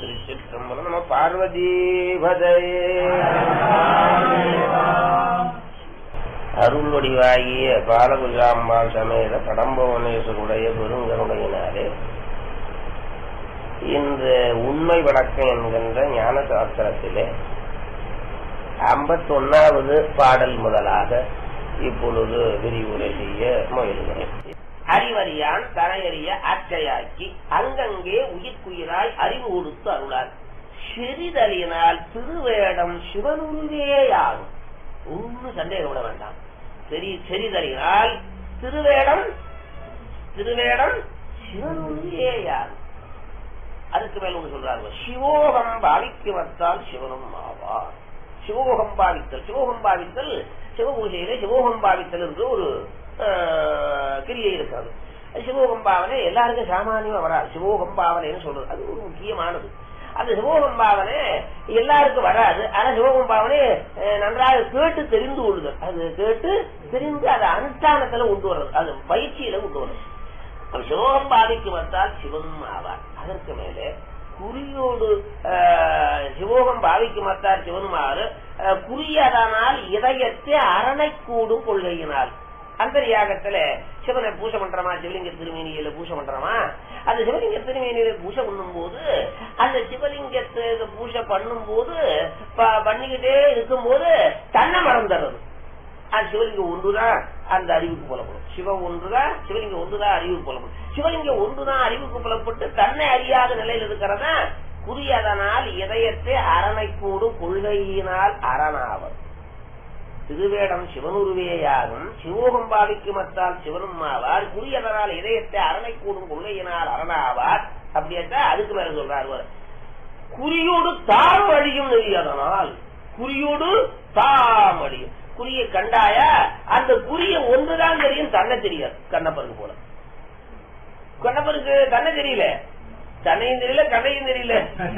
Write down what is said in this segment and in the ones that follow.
திருச்சிற்றம்பலம் நம பார்வதீபதையே அருள் வடிவாகிய பாலகுஜாம்பாள் சமேத கடம்பவனேஸ்வருடைய பெருங்கருடையினாலே இன்று உண்மை வழக்கம் என்கின்ற ஞான சாஸ்திரத்திலே ஐம்பத்தொன்னாவது பாடல் முதலாக இப்பொழுது விரிவுரை செய்ய முயல்கிறேன் அறிவறியான் தரையறிய அச்சையாக்கி அங்கங்கே உயிர்க்குயிராய் அறிவு கொடுத்து அருளார் சிறிதலினால் திருவேடம் சிவனுருவேயாகும் ஒன்று சந்தேகம் விட வேண்டாம் சரி செறிதலினால் திருவேடம் திருவேடம் சிவனுருவேயாகும் அதுக்கு மேல ஒன்று சொல்றாரு சிவோகம் பாவிக்கு வந்தால் சிவனும் ஆவார் சிவோகம் பாவித்தல் சிவோகம் பாவித்தல் சிவபூஜையில சிவோகம் பாவித்தல் என்று ஒரு கிரியை இருக்கிறது சிவோகம் பாவனை எல்லாருக்கும் சாமானியமா வராது சிவோகம் பாவனைன்னு சொல்றது அது ஒரு முக்கியமானது அந்த சிவோகம் பாவனை எல்லாருக்கும் வராது ஆனா சிவோகம் பாவனை நன்றாக கேட்டு தெரிந்து கொள்ளுதல் அது கேட்டு தெரிந்து அதை அனுஷ்டானத்துல கொண்டு வர்றது அது பயிற்சியில கொண்டு வர்றது சிவோகம் பாவிக்கு வந்தால் சிவனும் ஆவார் அதற்கு மேலே குறியோடு சிவோகம் பாவிக்கு மத்தார் சிவனுமாறு குறியதனால் இதயத்தை அரணை கூடும் கொள்கையினால் அந்தரியாகத்துல சிவனை பூஜை பண்றமா சிவலிங்க திருமேனியில பூஜை பண்றமா அந்த சிவலிங்க திருமேனியில பூஜை பண்ணும் போது அந்த சிவலிங்கத்தை பூஜை பண்ணும் போது பண்ணிக்கிட்டே இருக்கும் போது தன்னை மறந்துடுறது அது சிவலிங்கம் ஒன்றுதான் அந்த அறிவுக்கு புலப்படும் சிவம் ஒன்றுதான் சிவலிங்கம் ஒன்றுதான் அறிவுக்கு புலப்படும் சிவலிங்கம் ஒன்றுதான் அறிவுக்கு புலப்பட்டு தன்னை அறியாத நிலையில் இருக்கிறதா குறியதனால் இதயத்தை அரணை கூடும் கொள்கையினால் அரணாவர் திருவேடம் சிவனுருவேயாகும் சிவோகம் பாவிக்கு மத்தால் சிவனும் ஆவார் குறியதனால் இதயத்தை அரணை கூடும் கொள்கையினால் அரணாவார் அப்படியேட்டா அதுக்கு மேல சொல்றாரு குறியோடு தாம் அழியும் நெறியதனால் குறியோடு தாம் அழியும் குறிய கண்டாயா அந்த குறிய ஒன்றுதான் தெரியும் தன்னை தெரியாது கண்ணப்பருக்கு போல கண்ணப்பருக்கு தன்னை தெரியல தன்னையும் தெரியல கண்ணையும் தெரியல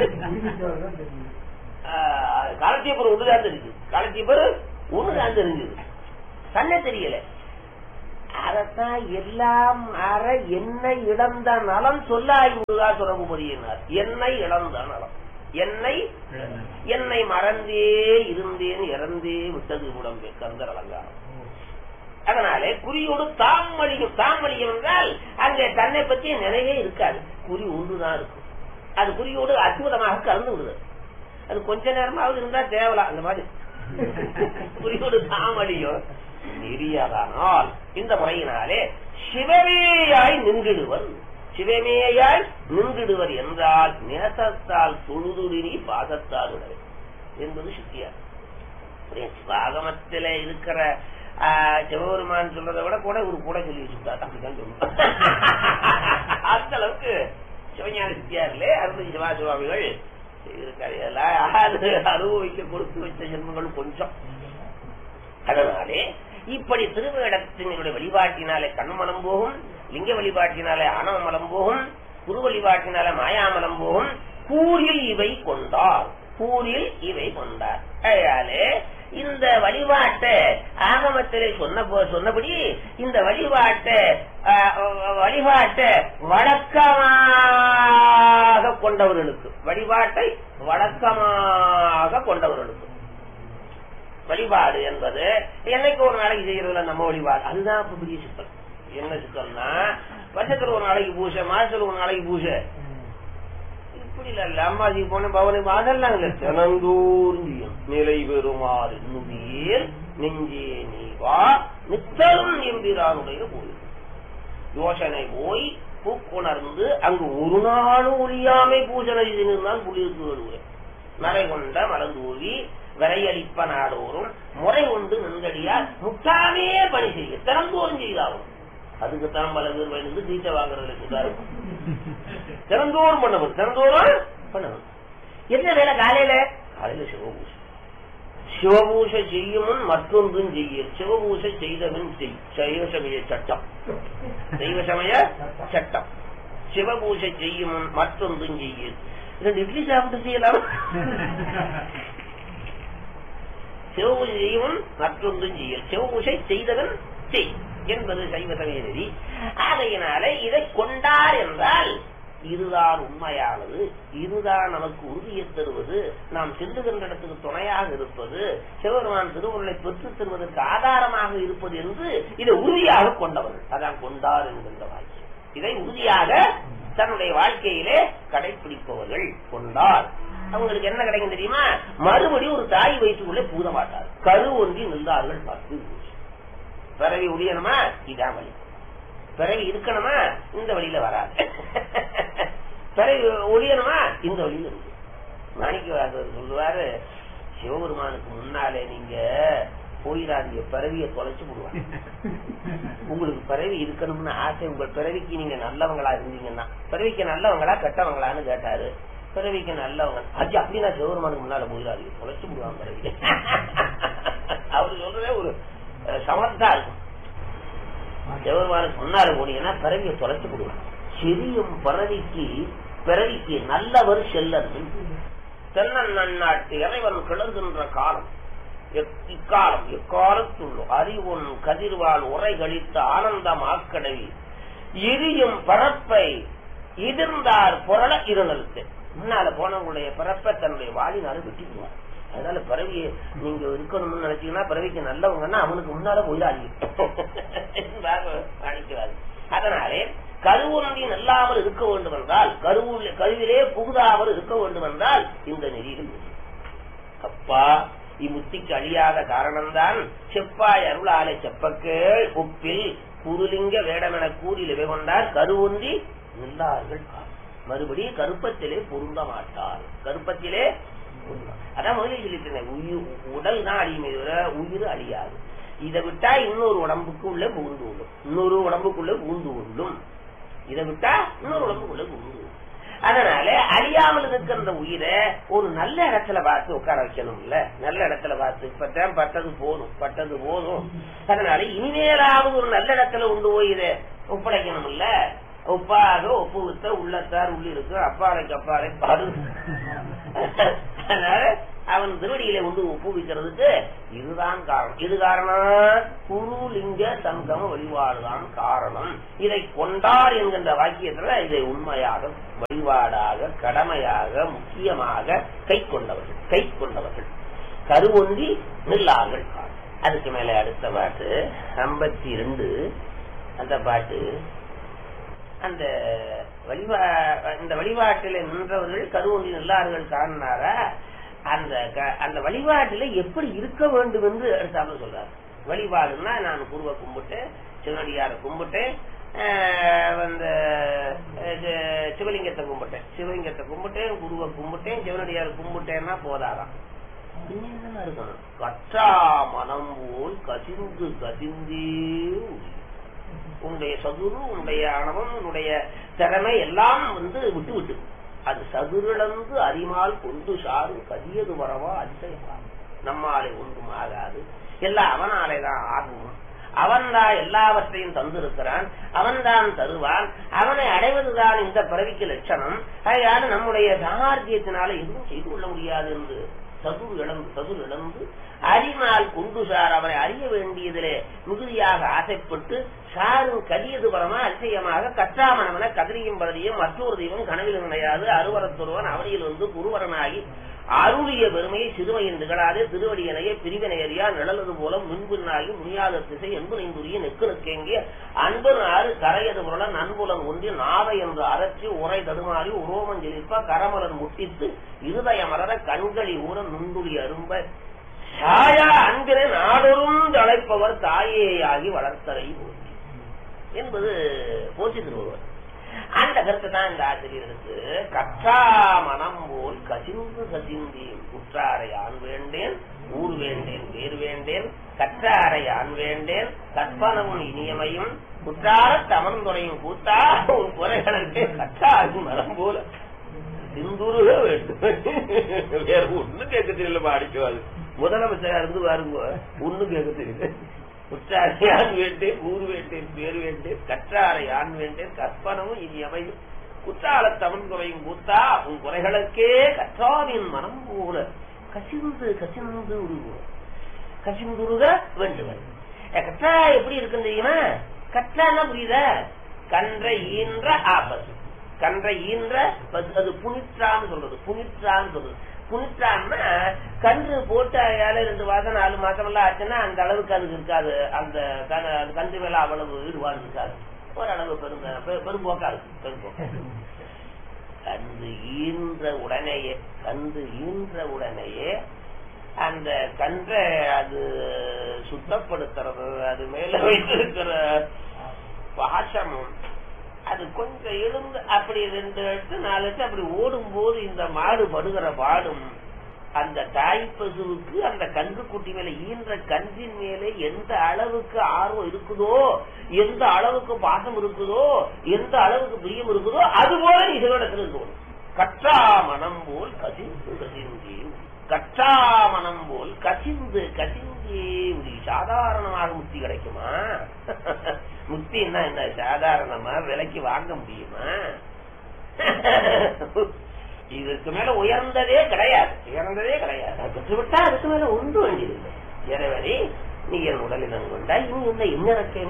காலத்தீபர் ஒன்றுதான் தெரியுது காலத்தீபர் ஒண்ணுதான் தெரிஞ்சது தன்னை தெரியல அதத்தான் எல்லாம் அற என்னை இழந்த நலம் சொல்லாய் முருகா தொடர்பு புரியினார் என்னை இழந்த நலம் என்னை என்னை மறந்தே இருந்தேன் இறந்தே விட்டது உடம்பே கந்தர் அலங்காரம் அதனாலே குறியோடு தாம் அழியும் தாம் அழியும் என்றால் அங்கே தன்னை பற்றிய நினைவே இருக்காது குறி ஒன்றுதான் இருக்கும் அது குறியோடு அற்புதமாக கலந்து விடுது அது கொஞ்ச நேரமாவது இருந்தா தேவலாம் அந்த மாதிரி குறியோடு தாம் அழியும் நெறியதானால் இந்த முறையினாலே சிவமேயாய் நின்றுடுவர் சிவமேயாய் நின்றுடுவர் என்றால் நேசத்தால் தொழுதுடினி பாதத்தால் உடல் என்பது சுத்தியார் சிவாகமத்தில இருக்கிற சிவபெருமான் சொல்றதை விட கூட ஒரு கூட சொல்லி வச்சுட்டார் அப்படிதான் சொல்லுவோம் அந்த அளவுக்கு சிவஞான சித்தியாரிலே அருள் சிவா சுவாமிகள் செய்திருக்காரு அனுபவிக்க கொடுத்து வச்ச ஜென்மங்கள் கொஞ்சம் அதனாலே இப்படி திருவேடத்தினுடைய வழிபாட்டினாலே கண்மலம் போகும் லிங்க வழிபாட்டினாலே ஆணவமலம் போகும் குரு வழிபாட்டினாலே மாயாமலம் போகும் கூறில் இவை கொண்டார் கூறில் இவை கொண்டார் அதாலே இந்த வழிபாட்டை ஆகமத்திலே சொன்ன சொன்னபடி இந்த வழிபாட்டை வழிபாட்டை வழக்கமாக கொண்டவர்களுக்கு வழிபாட்டை வழக்கமாக கொண்டவர்களுக்கு வழிபாடு என்பது என்னைக்கு ஒரு நாளைக்கு செய்யறதுல நம்ம வழிபாடு அதுதான் பெரிய சிக்கல் என்ன சிக்கல்னா வருஷத்துல ஒரு நாளைக்கு பூசை மாசத்துல ஒரு நாளைக்கு பூசை இப்படி இல்ல அம்மாஜி போன பவனி அதெல்லாம் இல்ல தினந்தோறும் நிலை பெறுமாறு நுதியேல் நெஞ்சே நீ வா நித்தரும் எம்பிரானுடைய கோயில் யோசனை போய் பூக்குணர்ந்து அங்கு ஒரு நாளும் ஒழியாமை பூஜனை செய்திருந்தான் குளிர்ந்து வருவேன் நரை கொண்ட மலர்ந்தூவி விரையளிப்ப நாடோறும் முறை கொண்டு நின்றடியால் முட்டாமே பணி செய்ய திறந்தோறும் செய்தாகும் அதுக்குத்தான் பல பேர் வந்து தீட்டை வாங்குறதுக்கு தான் இருக்கும் திறந்தோறும் பண்ணணும் திறந்தோறும் பண்ணணும் என்ன வேலை காலையில காலையில சிவபூசை சிவபூசை செய்யும் மற்றொன்றும் செய்ய சிவபூசை செய்தவன் செய் சைவ சமய சட்டம் தெய்வ சமய சட்டம் சிவபூசை செய்யும் மற்றொன்றும் செய்ய ரெண்டு இட்லி சாப்பிட்டு செய்யலாம் சிவபூஜை செய்யவும் மற்றொன்றும் செய்ய சிவபூஜை செய்தவன் செய் என்பது சைவ சமய நெறி ஆகையினாலே இதை கொண்டார் என்றால் இதுதான் உண்மையானது இதுதான் நமக்கு உறுதியை தருவது நாம் செல்லுகின்ற இடத்துக்கு துணையாக இருப்பது சிவபெருமான் திருவுருளை பெற்றுத் தருவதற்கு ஆதாரமாக இருப்பது என்று இதை உறுதியாக கொண்டவர்கள் அதான் கொண்டார் என்கின்ற வாக்கியம் இதை உறுதியாக தன்னுடைய வாழ்க்கையிலே கடைபிடிப்பவர்கள் கொண்டார் அவங்களுக்கு என்ன கிடைக்கும் தெரியுமா மறுபடியும் ஒரு தாய் வயிற்றுக்குள்ளே பூத மாட்டார் கரு ஒன்றி நின்றார்கள் பத்து பிறவி ஒழியணுமா இதான் வழி பிறவி இருக்கணுமா இந்த வழியில வராது பிறவி ஒழியணுமா இந்த வழியில இருக்கு மாணிக்கவாசர் சொல்லுவாரு சிவபெருமானுக்கு முன்னாலே நீங்க போயிடாதீங்க பிறவியை தொலைச்சு விடுவாங்க உங்களுக்கு பிறவி இருக்கணும்னு ஆசை உங்கள் பிறவிக்கு நீங்க நல்லவங்களா இருந்தீங்கன்னா பிறவிக்கு நல்லவங்களா கெட்டவங்களான்னு கேட்டாரு பிறவிக்கு நல்லவங்க அது அப்படின்னா சிவபெருமானுக்கு முன்னால போயிடாதீங்க தொலைச்சு விடுவாங்க பிறவி அவரு சொல்றதே ஒரு அஹ், சமத்தா இருக்கும் சிவபெருமானுக்கு முன்னால போனீங்கன்னா பிறவியை தொலைச்சு விடுவாங்க சிறியும் பிறவிக்கு பிறவிக்கு நல்லவர் செல்லர்கள் தென்னன் நன்னாட்டு இறைவன் கிளர்கின்ற காலம் எக்- இக்காலம் எக்காலத்துள்ளோ அறிவொன் கதிர்வால் உரை கழித்த ஆனந்தம் ஆக்கடவி எரியும் பரப்பை எதிர்ந்தார் புரள இருநலுக்கு முன்னால போனவங்களுடைய பரப்பை தன்னுடைய வாளினால வெட்டிக்குவார் அதனால பிறவி நீங்க இருக்கணும்னு நினைச்சீங்கன்னா பிறவிக்கு நல்லவங்கன்னா அவனுக்கு முன்னால போயிடாதீங்க அதனாலே கருவொன்றி நல்லாமல் இருக்க வேண்டும் என்றால் கருவுள்ள கருவிலே புகுதாமல் இருக்க வேண்டும் என்றால் இந்த நெறியில் இரு. அப்பா இம்முத்திக்கு அழியாத காரணம்தான் செப்பாய் அருளாலை செப்பக்கேள் உப்பில் குருலிங்க வேடமென கூறில் கொண்டார் கருவொன்றி நின்றார்கள் மறுபடி கருப்பத்திலே பொருந்த மாட்டார் கருப்பத்திலே பொருந்த- அதான் முதலில் சொல்லிட்டு உயிர் உடல் தான் அழியுமே தவிர உயிர் அழியாது இதை விட்டா இன்னொரு உடம்புக்கு உள்ள புகுந்து கொள்ளும் இன்னொரு உடம்புக்குள்ள புகுந்து கொள்ளும் இதை விட்டா இன்னொரு உடம்புக்குள்ள புகுந்து கொள்ளும் அதனால அழியாமல் இருக்கின்ற உயிரை ஒரு நல்ல இடத்துல பார்த்து உட்கார வைக்கணும்ல நல்ல இடத்துல பார்த்து இப்பதான் பட்டது போதும் பட்டது போதும் அதனால இனிமேலாவது ஒரு நல்ல இடத்துல உண்டு போய் இதை ஒப்படைக்கணும்ல ஒப்பாக ஒப்புவித்த உள்ளத்தார் உள்ளிருக்கு அப்பாலைக்கு அப்பாலை பாடு அதனால அவன் திருவடியில வந்து ஒப்புவிக்கிறதுக்கு இதுதான் காரணம் இது காரணம் குரு லிங்க சங்கம வழிபாடுதான் காரணம் இதை கொண்டார் என்கின்ற வாக்கியத்துல இதை உண்மையாக வழிபாடாக கடமையாக முக்கியமாக கை கொண்டவர்கள் கை கொண்டவர்கள் கருவொன்றி நில்லார்கள் அதுக்கு மேல அடுத்த பாட்டு ஐம்பத்தி ரெண்டு அந்த பாட்டு அந்த வழிபா இந்த வழிபாட்டில நின்றவர்கள் கருவொன்றி நில்லார்கள் காரணாரா அந்த க- அந்த வழிபாட்டில எப்படி இருக்க வேண்டும் என்று அடுத்தாமல் சொல்றாரு வழிபாடுன்னா நான் குருவை கும்பிட்டேன் சிவனடியார கும்பிட்டேன் ஆஹ் வந்து இது சிவலிங்கத்தை கும்பிட்டேன் சிவலிங்கத்தை கும்பிட்டேன் குருவை கும்பிட்டேன் சிவனடியார கும்பிட்டேன்னா போதாதான் இன்னும் என்னென்ன இருக்கணும் கற்றா மனம் போல் கசிந்து கசிந்தே உயிர். உன்னுடைய சதுரு உன்னுடைய அணவம் உன்னுடைய திறமை எல்லாம் வந்து விட்டு விட்டு அது சதுரிழந்து அறிமால் கொண்டு சாரும் கதியது வரவா அதிசயமா நம்மாலே ஒன்றும் ஆகாது எல்லாம் அவனாலே தான் ஆகும் அவன்தான் எல்லாவற்றையும் தந்திருக்கிறான் அவன்தான் தருவான் அவனை அடைவதுதான் இந்த பிறவிக்கு லட்சணம் அதனால நம்முடைய சாமர்த்தியத்தினால எதுவும் செய்து கொள்ள முடியாது என்று சதுர் இழந்து சதுர் இழந்து அறிமால் கொண்டு சார் அவனை அறிய வேண்டியதிலே மிகுதியாக ஆசைப்பட்டு சாரும் கதியது பரமா அதிசயமாக கற்றாமணவன கதிரியும் பதவியும் மற்றொரு தெய்வம் கனவில் நினையாது அருவரத்தொருவன் அவனியில் வந்து குருவரனாகி அருளிய பெருமையை சிறுமையின் திகழாதே திருவடியனையே பிரிவினையறியா நிழலது போல முன்பின்னாகி முனியாத திசை என்பு நெய்ந்துரிய நெக்கு நெக்கேங்கிய அன்பு ஆறு கரையது புரள நண்புலன் ஒன்றி நாவை என்று அரற்றி உரை தடுமாறி உரோமஞ்சலிப்ப கரமலர் முட்டித்து இருதய மலர கண்களி ஊற நுண்டுளி அரும்ப சாயா அன்பினை நாடொரும் அழைப்பவர் தாயேயாகி வளர்த்தரை போற்றி என்பது போற்றி திருவள்ளுவர் அந்த கருத்தை தான் இந்த ஆசிரியருக்கு கற்றா மனம் போல் கசிந்து கசிந்தேன் குற்றாரை ஆண் வேண்டேன் ஊர் வேண்டேன் வேறு வேண்டேன் கற்றாரை ஆண் வேண்டேன் கற்பனவும் இனியமையும் குற்றார தமர்ந்துரையும் கூத்தா ஒரு குறைகளுக்கு கற்றாரி மனம் போல சிந்துருக வேண்டும் வேற ஒண்ணு கேட்க தெரியல அடிக்குவாரு முதலமைச்சரா இருந்து பாருங்க ஒண்ணும் கேட்க தெரியல உற்றாரை ஆண் வேண்டேன் ஊர் வேண்டேன் பேர் வேண்டேன் கற்றாரை ஆண் வேண்டேன் கற்பனமும் இனி அமையும் குற்றால தமிழ் குறையும் கூத்தா உன் குறைகளுக்கே கற்றாவின் மனம் போல கசிந்து கசிந்து உருவம் கசிந்துருக வேண்டுவன் கற்றா எப்படி இருக்குன்னு தெரியுமா கற்றான்னா புரியுதா கன்ற ஈன்ற ஆபத்து கன்றை ஈன்ற பசு- அது புனிற்றான்னு சொல்றது புனிற்றான்னு சொல்றது புனிற்றான்னா கன்று போட்டு ஏழை ரெண்டு மாசம் நாலு மாசம் எல்லாம் ஆச்சுன்னா அந்த அளவுக்கு அதுக்கு இருக்காது அந்த கன- அந்த கன்று மேல அவ்வளவு ஈடுபாடு இருக்காது ஓரளவு பெருங்க பெ- பெரும்போக்கா இருக்கு பெரும்போக்கா கன்று ஈன்ற உடனேயே கன்று ஈன்ற உடனேயே அந்த கன்றை அது சுத்தப்படுத்துறது அது மேல வைத்திருக்கிற பாசமும் அது கொஞ்சம் எழுந்து அப்படி ரெண்டு எடுத்து நாலு எடுத்து அப்படி ஓடும் போது இந்த மாடு படுகிற பாடும் அந்த தாய் பசுவுக்கு அந்த கன்று குட்டி மேல ஈன்ற கன்றின் மேலே எந்த அளவுக்கு ஆர்வம் இருக்குதோ எந்த அளவுக்கு பாசம் இருக்குதோ எந்த அளவுக்கு பிரியம் இருக்குதோ அது போல நீ சிவனிடத்தில் இருக்கணும் கற்றா மனம் போல் கசிந்து கசிந்து கற்றா மனம் போல் கசிந்து கசிந்தே உரி சாதாரணமாக முக்தி கிடைக்குமா முக்தி என்ன என்ன சாதாரணமா விலைக்கு வாங்க முடியுமா இதற்கு மேல உயர்ந்ததே கிடையாது உயர்ந்ததே கிடையாது அது பெற்றுவிட்டா அதுக்கு மேல ஒன்று வேண்டியதில்லை இறைவனே நீ என் உடலிடம் கொண்டாய் நீ என்ன என்ன இருக்கேன்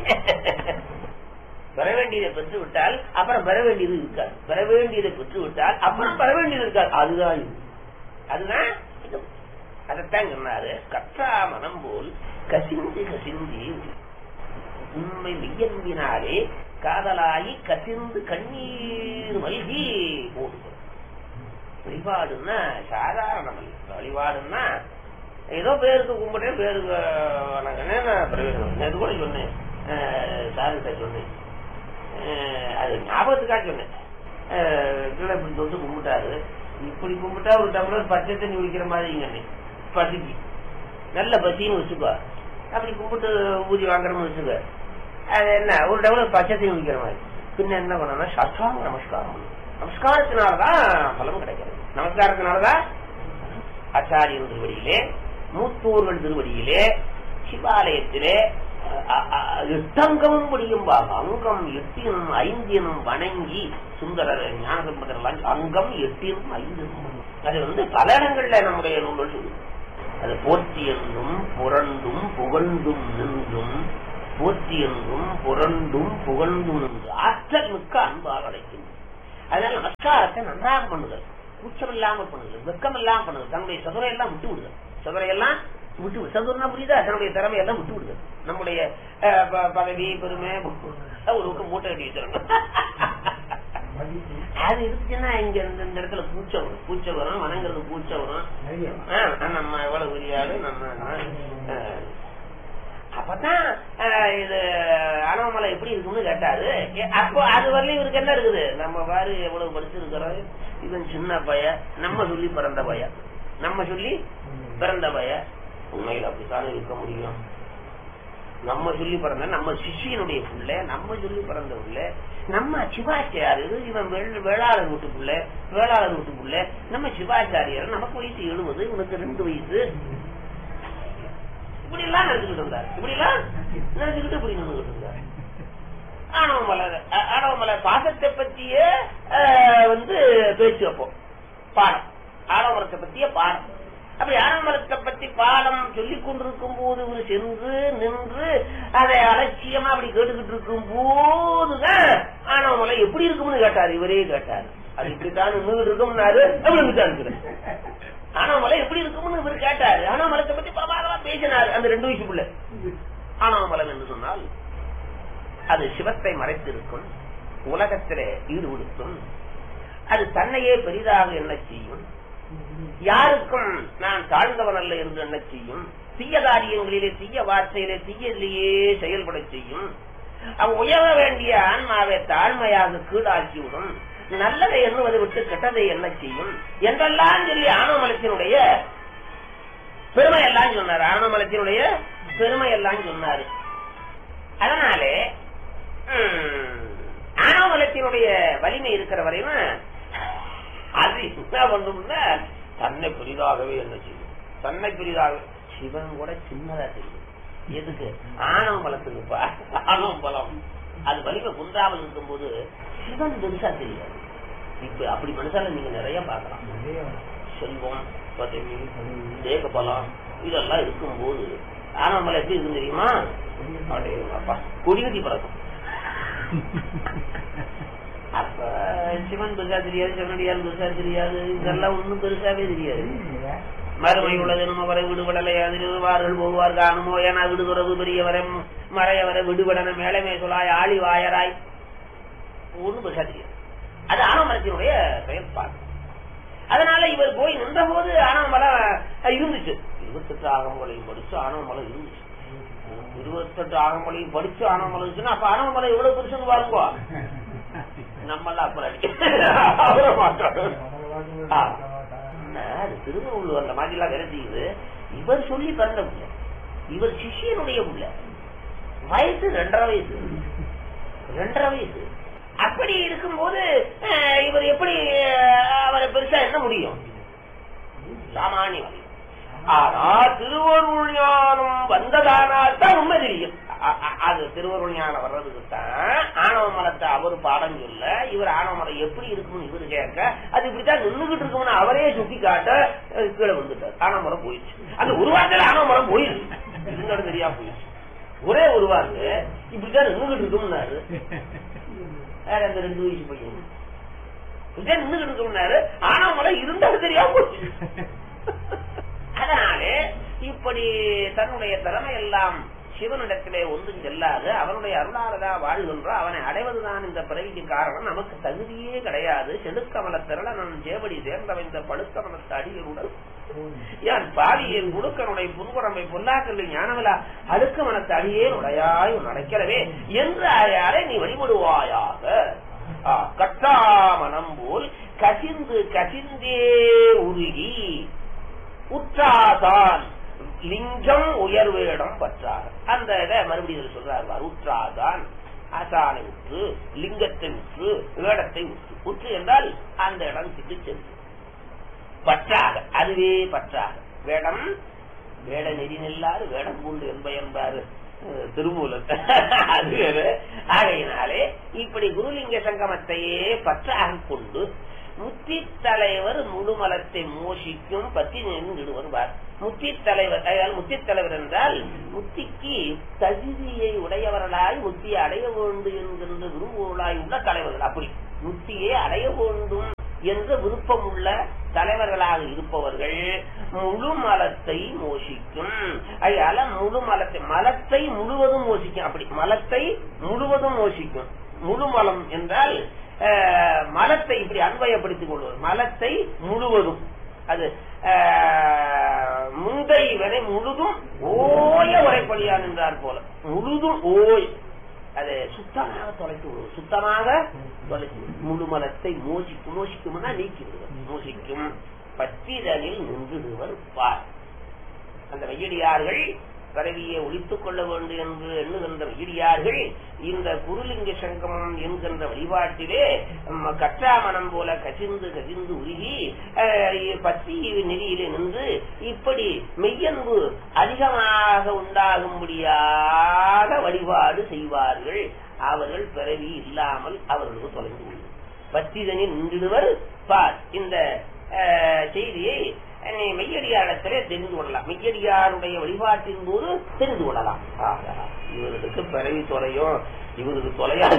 பெற வேண்டியதை பெற்று விட்டால் அப்புறம் பெற வேண்டியது இருக்காது பெற வேண்டியதை பெற்று விட்டால் அப்புறம் பெற வேண்டியது இருக்காது அதுதான் இது அதுதான் இது. அதைத்தான் சொன்னாரு கற்றா மனம் போல் கசிந்து கசிந்து உண்மை மெய்யன்பினாலே காதலாகி கசிந்து கண்ணீர் மல்கி ஓடுகிறது வழிபாடுன்னா சாதாரணம் அல்ல. வழிபாடுன்னா ஏதோ பேருக்கு கும்பிட்டேன் பேருக்கு வணங்கினேன் நான் பிரயோஜனம் நேத்து கூட சொன்னேன் அஹ், சார்கிட்ட சொன்னேன் அஹ், அது ஞாபகத்துக்காக சொன்னேன் அஹ், கீழே இப்படி தொட்டு கும்பிட்டாரு இப்படி கும்பிட்டா ஒரு டம்ளர் பச்சை தண்ணி குடிக்கிற மாதிரி பசிக்கு நல்ல பசின்னு வச்சுக்கோ அப்படி கும்பிட்டு ஊதி வாங்குறோம்னு வச்சுக்க அது என்ன ஒரு டம்ளர் பச்சை தண்ணி குடிக்கிற மாதிரி பின்ன என்ன பண்ணணும் சஷ்டாங்க நமஸ்காரம் பண்ணணும். நமஸ்காரத்தினாலதான் பலம் கிடைக்கிறது நமஸ்காரத்தினாலதான் ஆச்சாரியன் திருவடியிலே மூத்தோர்கள் திருவடியிலே சிவாலயத்திலே அ- அ- எட்டங்கமும் படியும்பாங்க அங்கம் எட்டினும் ஐந்தினும் வணங்கி சுந்தரர் ஞானசம்பந்தர் எல்லாம் அங்கம் எட்டினும் ஐந்தினும் அது வந்து பல இடங்கள்ல நம்முடைய நூல்கள் சொல்லுது அது போற்றி என்றும் புரண்டும் புகழ்ந்தும் நின்றும் போற்றி என்றும் புரண்டும் புகழ்ந்தும் நின்று ஆற்றல் மிக்க அன்பாக அழைக்கின்றது அதனால நமஸ்காரத்தை நன்றாக பண்ணுதல் கூச்சம் இல்லாமல் பண்ணுதல் வெக்கம் இல்லாமல் பண்ணுதல் தன்னுடைய சதுரை எல்லாம் விட்டு விடுதல் சதுரை எல்லாம் விட்டு விடு சதுரனா புரியுதா தன்னுடைய திறமை எல்லாம் விட்டு விடுதல் நம்முடைய அஹ், ப- பதவி பெருமை ஒரு பக்கம் மூட்டை கட்டி வச்சிடணும் அது இருந்துச்சுன்னா இங்க இந்த இந்த இடத்துல பூச்சை வரும் பூச்சை வரும் வணங்குறது பூச்சை வரும் ஆ, நம்ம எவ்வளவு பெரியாரு நம்ம ஆ. அப்பதான் ஆ, இது அனவமலை எப்படி இருக்கும்னு கேட்டாரு ஏ, அப்போ அது வரலையும் இவருக்கு என்ன இருக்குது நம்ம பாரு எவ்வளவு படிச்சிருக்கிறோம் இவன் சின்ன பையன் நம்ம சொல்லி பிறந்த பையன் நம்ம சொல்லி பிறந்த பையன் உண்மையில் அப்படித்தானே இருக்க முடியும் நம்ம சொல்லி பிறந்த நம்ம சிஷியனுடைய புள்ள நம்ம சொல்லி பிறந்த புள்ள நம்ம சிவாச்சாரியர் இவன் வெள்- வேளாளர் வீட்டு புள்ள வேளாளர் வீட்டு புள்ள நம்ம சிவாச்சாரியர் நமக்கு வயசு எழுபது இவனுக்கு ரெண்டு வயசு இப்படி எல்லாம் நினைச்சுக்கிட்டு இருந்தார் இப்படி எல்லாம் நினைச்சுக்கிட்டு இப்படி நின்றுகிட்டு இருந்தார் ஆணவமலை அ- ஆணவமலை பாசத்தை பத்திய அஹ், வந்து பேச்சு வைப்போம் பாடம் ஆணவமரத்தை பத்திய பாடம் அப்படி ஆணவமரத்தை பத்தி பாடம் சொல்லிக் கொண்டிருக்கும் போது இவர் சென்று நின்று அதை அலட்சியமா அப்படி கேட்டுக்கிட்டு இருக்கும் போதுதான் ஆணவமலை எப்படி இருக்கும்னு கேட்டாரு இவரே கேட்டாரு அது இப்படித்தான் நின்றுகிட்டு இருக்கும்னாரு அப்படி இருந்துட்டாரு ஆனாமலை எப்படி இருக்கும்னு இவர் கேட்டாரு ஆனாமலத்தை பத்தி பிரபாகரமா பேசினாரு அந்த ரெண்டு வயசுக்குள்ள ஆனாமலம் என்று சொன்னால் அது சிவத்தை மறைத்திருக்கும் உலகத்திலே ஈடுபடுத்தும் அது தன்னையே பெரிதாக என்ன செய்யும் யாருக்கும் நான் தாழ்ந்தவன் அல்ல என்று என்ன செய்யும் தீய காரியங்களிலே தீய வார்த்தையிலே தீயதிலேயே செயல்பட செய்யும் அவ் உயர வேண்டிய ஆன்மாவை தாழ்மையாக கீழாக்கிவிடும் நல்லதை எண்ணுவதை விட்டு கெட்டதை என்ன செய்யும் என்றெல்லாம் சொல்லி ஆணவமலத்தினுடைய பெருமை எல்லாம் சொன்னார் ஆணவமலத்தினுடைய பெருமை எல்லாம் சொன்னாரு அதனாலே ம், ஆணவமலத்தினுடைய வலிமை இருக்கிற வரையும் அது என்ன பண்ணும்னா தன்னை பெரிதாகவே என்ன செய்யும் தன்னை பெரிதாக சிவன் கூட சின்னதா தெரியும் எதுக்கு ஆணவ பலத்துக்குப்பா ஆணவ பலம் அது வலிமை குன்றாமல் இருக்கும்போது சிவன் பெருசா தெரியாது இப்ப அப்படி மனுஷால நீங்க நிறைய பார்க்கலாம் செல்வம் பதவி தேக பலம் இதெல்லாம் இருக்கும்போது ஆணவ மலை எப்படி இருக்கு தெரியுமா அப்படியே அப்பா கொடி கட்டி பறக்கும் அப்ப சிவன் பெருசா தெரியாது சிவனடியார் பெருசா தெரியாது இதெல்லாம் ஒண்ணும் பெருசாவே தெரியாது மறுமை உள்ளது நம்ம வரை விடுபடலை அதிர்வார்கள் போவார் காணுமோ என விடுதுறவு பெரியவரை மறையவரை விடுபடன மேலமே சொல்லாய் ஆளி வாயராய் ஒண்ணும் பெருசா தெரியாது அது ஆனமரத்தினுடைய செயல்பாடு அதனால இவர் போய் நின்ற போது ஆனமலம் இருந்துச்சு இருபத்தெட்டு ஆகமங்களையும் படிச்சு ஆனமலம் இருந்துச்சு இருபத்தெட்டு ஆகமங்களையும் படிச்சு ஆனமலம் இருந்துச்சுன்னா அப்ப ஆனமலம் எவ்வளவு பெருசுன்னு பாருங்க நம்மளாம் அப்புறம் அடிக்க மாட்டோம் ஆ. என்ன, அது திருவள்ளுவர் அந்த மாதிரி எல்லாம் வேலை செய்யுது இவர் சொல்லி பிறந்த புள்ள இவர் சிஷியனுடைய புள்ள வயசு ரெண்டரை வயசு ரெண்டரை வயசு அப்படி இருக்கும்போது அஹ், இவர் எப்படி அஹ், அவரை பெருசா என்ன முடியும் சாமானிய வழி ஆனா திருவருள் ஞானம் வந்ததானால் தான் உண்மை தெரியும் அ- அ- அது திருவருள் ஞானம் வர்றதுக்கு தான் ஆணவ மரத்தை அவர் பாடம் சொல்ல இவர் ஆணவ மரம் எப்படி இருக்கும்னு இவரு கேட்க அது இப்படித்தான் நின்றுகிட்டு இருக்கும்னு அவரே சுட்டி காட்ட அஹ், கீழே வந்துட்டார் ஆணவ மரம் போயிடுச்சு அந்த ஒரு வாரத்துல ஆணவ மரம் போயிடுச்சு இருந்தாலும் தெரியா போயிடுச்சு ஒரே ஒரு வார்த்தை இப்படித்தான் நின்றுகிட்டு இருக்கும்னாரு வேற அந்த ரெண்டு வயசு பையன் இப்படித்தான் நின்றுகிட்டு இருக்கும்னாரு ஆணவ மரம் இருந்தாலும் தெரியாம போச்சு அதனாலே இப்படி தன்னுடைய திறமை எல்லாம் சிவனிடத்திலே ஒன்றும் செல்லாது அவனுடைய அருளாளதா வாழ்கின்ற அவனை அடைவதுதான் இந்த பிறவிக்கு காரணம் நமக்கு தகுதியே கிடையாது செடுக்கமல திரள நான் சேவடி சேர்ந்தவைந்த படுக்கமலத்த அடிகளுடன் யான் பாலியல் முடுக்கனுடைய புன்புறமை பொல்லாக்கல்லை ஞானவிலா அடுக்க மனத்த அடியே உடையாய் நடக்கிறவே என்று அயாரை நீ வழிபடுவாயாக ஆ, கட்டாமனம் போல் கசிந்து கசிந்தே உருகி உற்றாதான் லிங்கம் உயர்வேடம் பற்றாக அந்த இதை மறுபடியும் இதுல சொல்றாரு உற்றாதான் ஆசானை உற்று லிங்கத்தை உற்று வேடத்தை உற்று உற்று என்றால் அந்த இடம் கிட்டு சென்று பற்றாக அதுவே பற்றாக வேடம் வேட நெறி நெல்லாறு வேடம் பூண்டு என்பயன்பாரு அஹ், திருமூலத்தை அது வேறு. ஆகையினாலே இப்படி குருலிங்க சங்கமத்தையே பற்றாக கொண்டு முத்தி தலைவர் முழுமலத்தை மோஷிக்கும் பத்தி நின்று வருவார் முத்தி தலைவர் அதாவது முத்தி தலைவர் என்றால் முத்திக்கு தகுதியை உடையவர்களாய் முத்தியை அடைய வேண்டும் என்கின்ற விரும்புவர்களாய் உள்ள தலைவர்கள் அப்படி முத்தியை அடைய வேண்டும் என்ற விருப்பம் உள்ள தலைவர்களாக இருப்பவர்கள் முழு மலத்தை மோசிக்கும் அதனால முழு மலத்தை மலத்தை முழுவதும் மோசிக்கும் அப்படி மலத்தை முழுவதும் மோசிக்கும் முழு மலம் என்றால் அஹ், மலத்தை இப்படி அன்வயப்படுத்திக் கொள்வது மலத்தை முழுவதும் அது அஹ், முந்தை வரை முழுதும் ஓய உரைப்படியான் என்றார் போல முழுதும் ஓய் அது சுத்தமாக தொலைத்து விடுவது சுத்தமாக தொலைத்து விடுவது. முழுமலத்தை மோசிக்கும் மோசிக்கும்னா நீக்கி விடுவது மோசிக்கும் பத்திரனில் நின்றுடுவர் பார் அந்த வெய்யடியார்கள் பரவியை ஒழித்துக் கொள்ள வேண்டும் என்று எண்ணுகின்ற வெய்யடியார்கள் இந்த குருலிங்க சங்கமம் என்கின்ற வழிபாட்டிலே ம, கற்றாமணம் போல கசிந்து கசிந்து உருகி அஹ், பத்தி நெறியிலே நின்று இப்படி மெய்யன்பு அதிகமாக உண்டாகும்படியாக வழிபாடு செய்வார்கள் அவர்கள் பிறவி இல்லாமல் அவர்களுக்கு தொலைந்து கொள்ளும் பத்திதனில் நின்றுடுவர் பார் இந்த அஹ், செய்தியை நீ மெய்யடியாரத்திலே தெரிந்து கொள்ளலாம் மெய்யடியாருடைய வழிபாட்டின் போது தெரிந்து கொள்ளலாம் ஆகா, இவருக்கு பிறவி தொலையும் இவருக்கு தொலையாது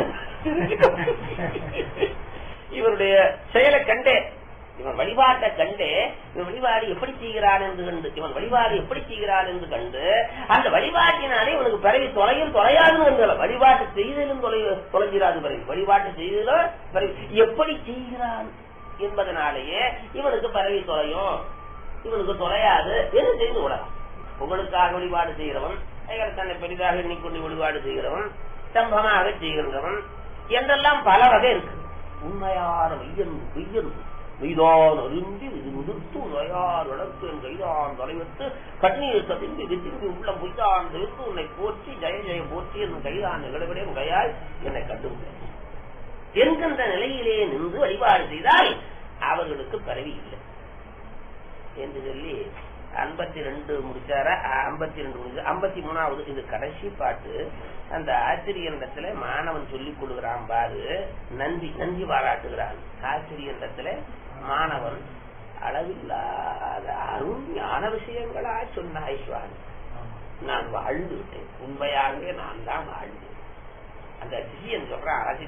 இவருடைய செயலை கண்டே இவன் வழிபாட்டை கண்டு இவன் வழிபாடு எப்படி செய்கிறான் என்று கண்டு இவன் வழிபாடு எப்படி செய்கிறான் என்று கண்டு அந்த வழிபாட்டினாலே இவனுக்கு பிறவி தொலையும் தொலையாதுன்னு சொல்லல வழிபாட்டு செய்தலும் தொலை தொலைஞ்சிராது பிறகு வழிபாட்டு செய்தலும் பிறகு எப்படி செய்கிறான் என்பதனாலேயே இவனுக்கு பிறவி தொலையும் இவனுக்கு தொலையாது என்று தெரிந்து கொள்ளலாம் புகழுக்காக வழிபாடு செய்கிறவன் அயர் தன்னை பெரிதாக எண்ணிக்கொண்டு வழிபாடு செய்கிறவன் ஸ்தம்பமாக செய்கின்றவன் என்றெல்லாம் பல வகை இருக்கு உண்மையான மெய்யன்பு மெய்யன்பு மெய்தான் அருந்தி இது முதிர்த்து உரையார் வளர்த்து என் கைதான் தலைவத்து கண்ணீர் கதிர்ந்து இது திரும்பி உள்ள பொய்தான் தெரிந்து உன்னை போற்றி ஜெய ஜெய போற்றி என் கைதான் நிகழ்விடே உடையாய் என்னை கண்டுவிட என்கின்ற நிலையிலே நின்று வழிபாடு செய்தால் அவர்களுக்கு பரவி இல்லை என்று சொல்லி ஐம்பத்தி ரெண்டு முடிச்சார ஐம்பத்தி ரெண்டு முடிச்சு ஐம்பத்தி மூணாவது இது கடைசி பாட்டு அந்த ஆசிரியரிடத்துல மாணவன் சொல்லிக் கொடுக்கிறான் பாரு நன்றி நன்றி பாராட்டுகிறான் ஆசிரியரிடத்துல மாணவன் அளவில்லாத அருண் ஞான விஷயங்களா சொன்னாய் சுவாமி நான் வாழ்ந்து விட்டேன் உண்மையாகவே நான் தான் வாழ்ந்தேன் அந்த சிஷியன் சொல்றான் ஆசிரியரிடத்துல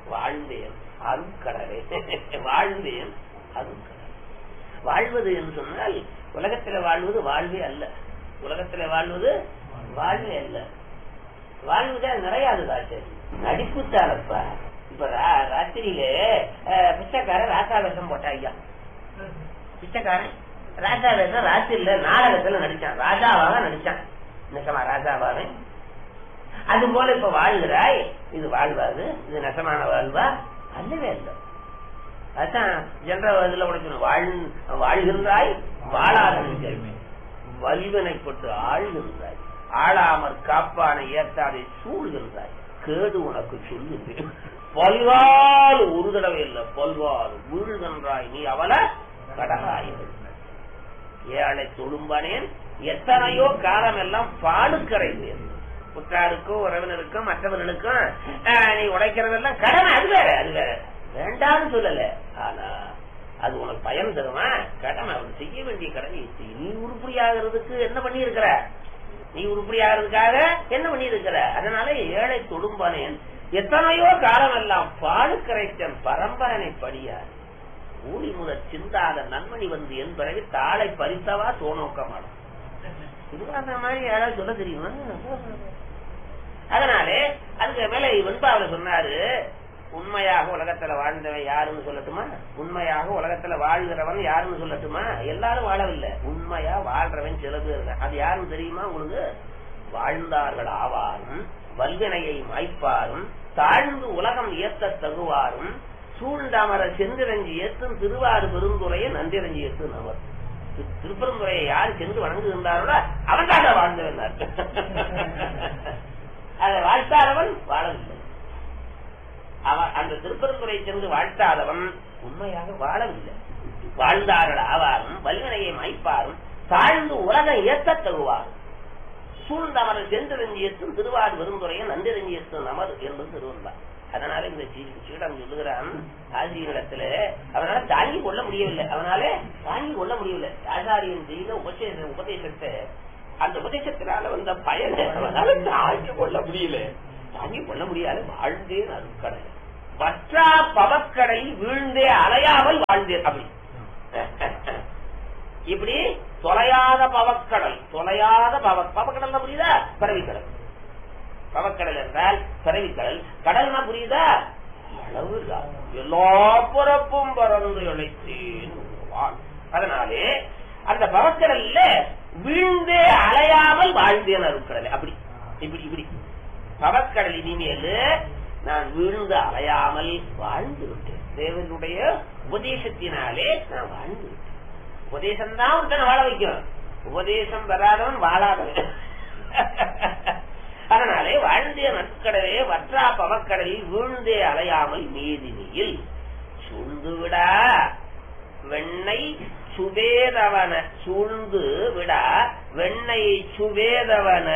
வாழ்ந்தேன் அருக்கடலே வாழ்ந்தேன் அருக்கடலே வாழ்வது என்று சொன்னால் உலகத்துல வாழ்வது வாழ்வே அல்ல உலகத்துல வாழ்வது வாழ்வே அல்ல வாழ்வுதான் நிறையாது காட்டு நடிப்புத்தாரப்பா இப்ப ரா- ராத்திரியிலே அஹ், பிச்சைக்காரன் ராசா வேஷம் போட்டா ஐயா பிச்சைக்காரன் ராஜா வேஷம் ராத்திரியில நாடகத்துல நடிச்சான் ராஜாவாக நடிச்சான் நிஜமா ராஜாவாக அது போல இப்ப வாழ்கிறாய் இது வாழ்வாது இது நெசமான வாழ்வா அல்லவே அல்ல அதான் ஜென்ரல் இதுல உனக்கு வாழ் வாழ்கின்றாய் வாழாத வல்வினைப்பட்டு ஆழ்கின்றாய் ஆளாமற் காப்பானை ஏற்றாதை சூழ்கின்றாய் கேடு உனக்கு சொல்லுது பல்வாறு ஒரு தடவை இல்ல பல்வாறு வீழ்கின்றாய் நீ அவல கடகாயங்கள் ஏழை தொழும்பனேன் எத்தனையோ காலம் எல்லாம் பாடுக்கரைந்தேன் உற்றாருக்கும் உறவினருக்கும் மற்றவர்களுக்கும் ஆஹ், நீ உடைக்கிறதெல்லாம் கடமை அது வேற அது வேற வேண்டாம்னு சொல்லல ஆனா அது உனக்கு பயன் தருமா கடமை அவன் செய்ய வேண்டிய கடமையை செய். நீ உருப்படியாகிறதுக்கு என்ன பண்ணி இருக்கிற நீ உருப்படியாகிறதுக்காக என்ன பண்ணி இருக்கிற அதனால ஏழை தொடும்பனேன் எத்தனையோ காலம் எல்லாம் பாடுக்கரைத்தன் பரம்பரனை படியார் ஊழி முதற் சிந்தாத நன்மணி வந்து என் பிறகு தாளை பறித்தவா சோனோக்க மாடும் இதுவா அந்த மாதிரி யாராவது சொல்ல தெரியுமா அதனாலே அதுக்கு மேல வெண்பாவில சொன்னாரு உண்மையாக உலகத்துல வாழ்ந்தவன் யாருன்னு சொல்லட்டுமா உண்மையாக உலகத்துல வாழ்கிறவன் யாருன்னு சொல்லட்டுமா எல்லாரும் வாழவில்லை உண்மையா வாழ்றவன் சில பேர் தான். அது யாருன்னு தெரியுமா உங்களுக்கு வாழ்ந்தார்கள் ஆவாரும் வல்வினையை மாய்ப்பாரும் தாழ்ந்து உலகம் ஏத்த தகுவாரும் சூழ்ந்தமர செந்திரஞ்சி ஏத்தும் திருவாறு பெருந்துறையை நந்திரஞ்சி ஏத்து அவர் திருப்பெருந்துறையை யார் சென்று வணங்குகின்றார்களோ அவன் தான் வாழ்ந்தவன் அதை வாழ்த்தாதவன் வாழவில்லை அவன் அந்த திருப்பெருந்துறை சென்று வாழ்த்தாதவன் உண்மையாக வாழவில்லை வாழ்ந்தார்கள் ஆவாரும் வல்வினையை மாய்ப்பாரும் தாழ்ந்து உலகம் ஏற்ற தருவார் சூழ்ந்தமர சென்றறிஞ்சியத்தும் திருவாடு பெருந்துறையை நன்றிரஞ்சியத்தும் நமர் என்பது திருவந்தார் அதனால இந்த சீ- சீடம் சொல்லுகிறான் ஆசிரியரிடத்துல அவனால தாங்கி கொள்ள முடியவில்லை அவனால தாங்கி கொள்ள முடியவில்லை ஆச்சாரியன் செய்த உபதேச உபதேசத்தை அந்த உபதேசத்தினால வந்த பயனை அவனால தாங்கி கொள்ள முடியல தாங்கி கொள்ள முடியாது வாழ்ந்தேன் அருக்கடல் வற்றா பவக்கடலில் வீழ்ந்தே அலையாமல் வாழ்ந்தேன் அப்படி இப்படி தொலையாத பவக்கடல் தொலையாத பவ பவக்கடல் புரியுதா பரவிக்கடல் பவக்கடல் என்றால் பரவிக்கடல் கடல்னா புரியுதா அளவு இல்லாத எல்லா பிறப்பும் பறந்து இழைத்தேன் வாழ். அதனாலே அந்த பவக்கடல்ல வீழ்ந்தே அலையாமல் வாழ்ந்தேன் அருக்கடலை அப்படி இப்படி இப்படி பவக்கடல் இனிமேல் நான் வீழ்ந்து அலையாமல் வாழ்ந்து விட்டேன் தேவனுடைய உபதேசத்தினாலே நான் வாழ்ந்து விட்டேன் உபதேசம் தான் ஒருத்தனை வாழ வைக்கும் உபதேசம் வராதவன் வாழாதவன் அதனாலே வாழ்ந்தே நற்கடலே வற்றா பவக்கடலில் வீழ்ந்தே அலையாமல் மீதினியில் சூழ்ந்து விடா வெண்ணை சுவேதவன சூழ்ந்து விடா வெண்ணை சுவேதவன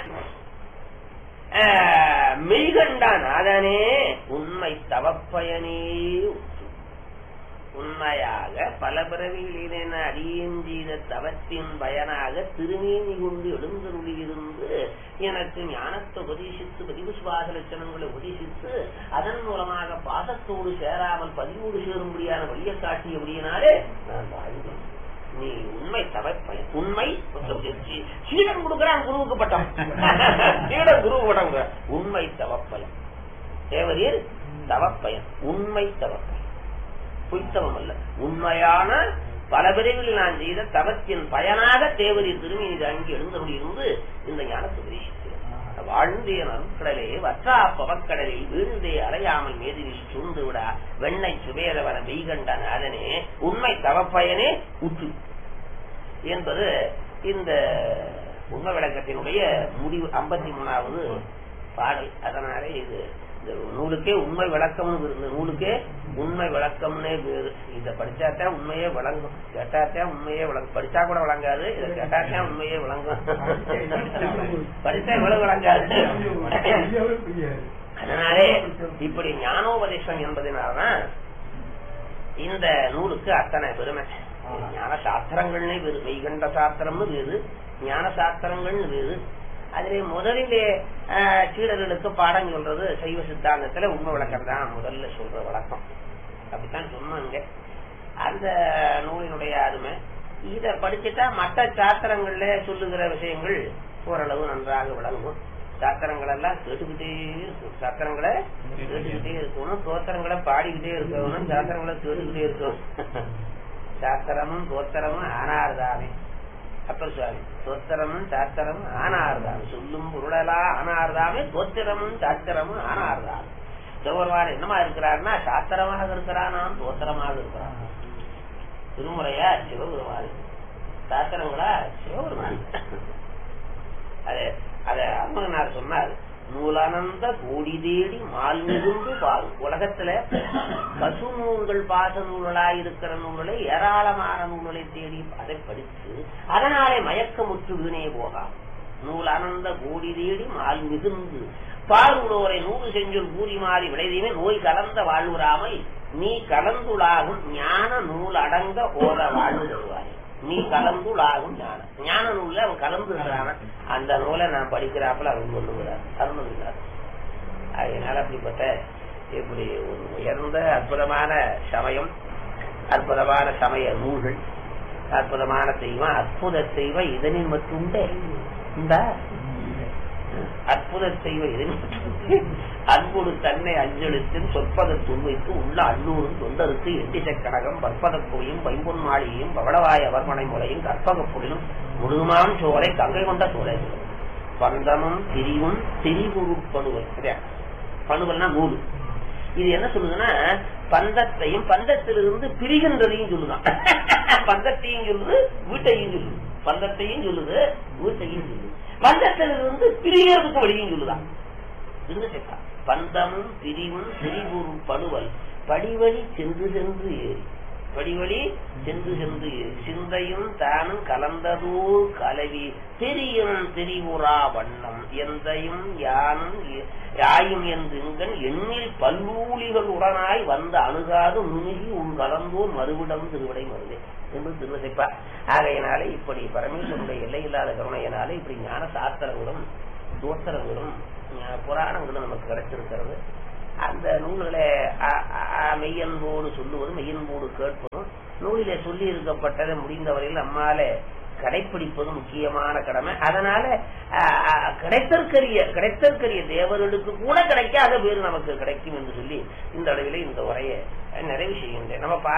ஆஹ், மெய்கண்டான் அதனே உண்மை தவப்பயனே உற்று. உண்மையாக பல பிறவிகளின அடியேன் செய்த தவத்தின் பயனாக திருமேனி கொண்டு எழுந்தருளியிருந்து எனக்கு ஞானத்தை உபதேசித்து பதிவு சுவாச லட்சணங்களை உபதேசித்து அதன் மூலமாக பாசத்தோடு சேராமல் பதிவோடு சேரும்படியான வழியை காட்டியபடியினாலே நான் வாழ்ந்தேன் நீ உண்மை தவப்பயன் உண்மை சீடன் கொடுக்கிறான் குருவுக்கு பட்டம் சீடன் குருவுக்கு பட்டம் கொடுக்கிறான். உண்மை தவப்பயன் தேவரீர் தவப்பயன் உண்மை தவப்பயன் பொய்த்தவம் அல்ல உண்மையான பல பிரிவில் நான் செய்த தவத்தின் பயனாக தேவரின் திரும்பி இது அங்கே எழுந்தபடி இருந்து இந்த ஞானத்தை உபதேசித்தேன் வாழ்ந்தே நற்கடலே வற்றா பவக்கடலில் வீழ்ந்தே அறையாமல் மேதிரில் சூழ்ந்து விடா வெண்ணை சுவேதவன மெய்கண்டன் அதனே உண்மை தவப்பயனே உற்று என்பது இந்த உண்மை விளக்கத்தினுடைய முடிவு ஐம்பத்தி மூணாவது பாடல் அதனாலே இது இந்த நூலுக்கே உண்மை விளக்கம்னு பேரு. இந்த நூலுக்கே உண்மை விளக்கம்னே பேரு இத படிச்சாத்தான் உண்மையே விளங்கும் கேட்டாத்தான் உண்மையே விளங்கும் படிச்சா கூட விளங்காது இதை கேட்டாத்தான் உண்மையே விளங்கும் படிச்சா இவ்வளவு விளங்காது அதனாலே இப்படி ஞானோபதேசம் என்பதனால்தான் இந்த நூலுக்கு அத்தனை பெருமை ஞான சாஸ்திரங்கள்னு வேறு மெய்கண்ட சாஸ்திரம்னு வேறு ஞான சாஸ்திரங்கள்னு வேறு அதிலே முதலிலே ஆஹ், சீடர்களுக்கு பாடம் சொல்றது சைவ சித்தாந்தத்துல உண்மை விளக்கம் தான் முதல்ல சொல்ற வழக்கம் அப்படித்தான் சொன்னாங்க அந்த நூலினுடைய அருமை இத படிச்சுட்டா மற்ற சாத்திரங்கள்ல சொல்லுகிற விஷயங்கள் ஓரளவு நன்றாக விளங்கும் சாத்திரங்கள் எல்லாம் கேட்டுக்கிட்டே இருக்கும் சாத்திரங்களை கேட்டுக்கிட்டே இருக்கணும் தோத்திரங்களை பாடிக்கிட்டே இருக்கணும் சாத்திரங்களை கேட்டுக்கிட்டே இருக்கணும் சாத்திரமும் தோத்திரமும் ஆனார்தாமே அப்பர் சுவாமி தோத்திரமும் சாத்திரமும் ஆனார்தாமே சொல்லும் பொருளலா ஆனார்தாமே தோத்திரமும் சாத்திரமும் ஆனார்தாமே சிவபெருமான் என்னமா இருக்கிறார்னா சாத்திரமாக இருக்கிறானாம் தோத்திரமாக இருக்கிறான் திருமுறையா சிவபெருமான் சாத்திரங்களா சிவபெருமான் அது அத அருமகனார் சொன்னார் நூலானந்த கோடி தேடி மால் மிகுந்து பாரும் உலகத்துல பசு நூல்கள் பாச நூல்களாயிருக்கிற நூல்களை ஏராளமான நூல்களை தேடி அதை படித்து அதனாலே மயக்கமுற்று வீணே போகாம் நூலானந்த கோடி தேடி மால் மிகுந்து பாருளோரை நூறு செஞ்சொல் கூறி மாறி விளைதீமே நோய் கலந்த வாழ்வுறாமல் நீ கலந்துளாகும் ஞான நூல் அடங்க ஓத வாழ்வு தருவாய் நீ கலந்துளாகும் ஞானம் ஞான நூல்ல அவன் கலந்து இருக்கிறான அந்த நூலை நான் படிக்கிறாப்புல அவன் சொல்லுகிறார் அருணுகிறார் அதனால அப்படிப்பட்ட இப்படி ஒரு உயர்ந்த அற்புதமான சமயம் அற்புதமான சமய நூல்கள் அற்புதமான தெய்வம் அற்புத தெய்வம் இதனில் மட்டும் இந்த அற்புத செய்வ எதிர்ப்பு அன்போடு தன்னை அஞ்செழுத்தின் சொற்பதத்துள் வைத்து உள்ள அன்னூரும் தொண்டருக்கு எட்டிச கனகம் பற்பதக்குழியும் பைம்பொன் மாளிகையும் பவளவாய் அவர்மனை முறையும் கற்பகப்புலியும் முழுமாம் சோலை கங்கை கொண்ட சோலை பந்தமும் திரிவும் திரிவுருப்படுவல் சரியா பணுவல்னா நூல் இது என்ன சொல்லுதுன்னா பந்தத்தையும் பந்தத்திலிருந்து பிரிகின்றதையும் சொல்லுதான் பந்தத்தையும் சொல்லுது வீட்டையும் சொல்லுது பந்தத்தையும் சொல்லுது வீட்டையும் சொல்லுது பந்தத்திலிருந்து பிரியறதுக்கு வழியும் சொல்லுதான் இருந்து சேர்த்தா. பந்தமும் பிரிவும் திரிபுரும் படுவல் படிவழி சென்று சென்று ஏறி படிவழி சென்று சென்று ஏறி சிந்தையும் தானும் கலந்ததோர் கலவி தெரியும் திரிபுரா வண்ணம் எந்தையும் யானும் எ- யாயும் என்றுங்கன் எண்ணில் பல்லூலிகள் உடனாய் வந்த அணுகாது நுணுகி உன் கலந்தோர் மறுவிடம் திருவிடை மருதே என்று திருவசைப்பா ஆகையினாலே இப்படி பரமேஸ்வருடைய எல்லையில்லாத கருணையினாலே இப்படி ஞான சாஸ்திரங்களும் தோத்திரங்களும் ஞா- புராணங்களும் நமக்கு கிடைச்சிருக்கிறது அந்த நூல்களை அ- அ- மெய்யன்போடு சொல்லுவதும் மெய்யன்போடு கேட்பதும் நூலிலே சொல்லி இருக்கப்பட்டதை முடிந்தவரையில் நம்மால கடைப்பிடிப்பது முக்கியமான கடமை அதனால அ, அ, கிடைத்தற்கரிய கிடைத்தற்கரிய தேவர்களுக்கு கூட கிடைக்காத பேர் நமக்கு கிடைக்கும் என்று சொல்லி இந்த அளவிலே இந்த உரையை நிறைவு செய்கின்றேன் நம்ம பா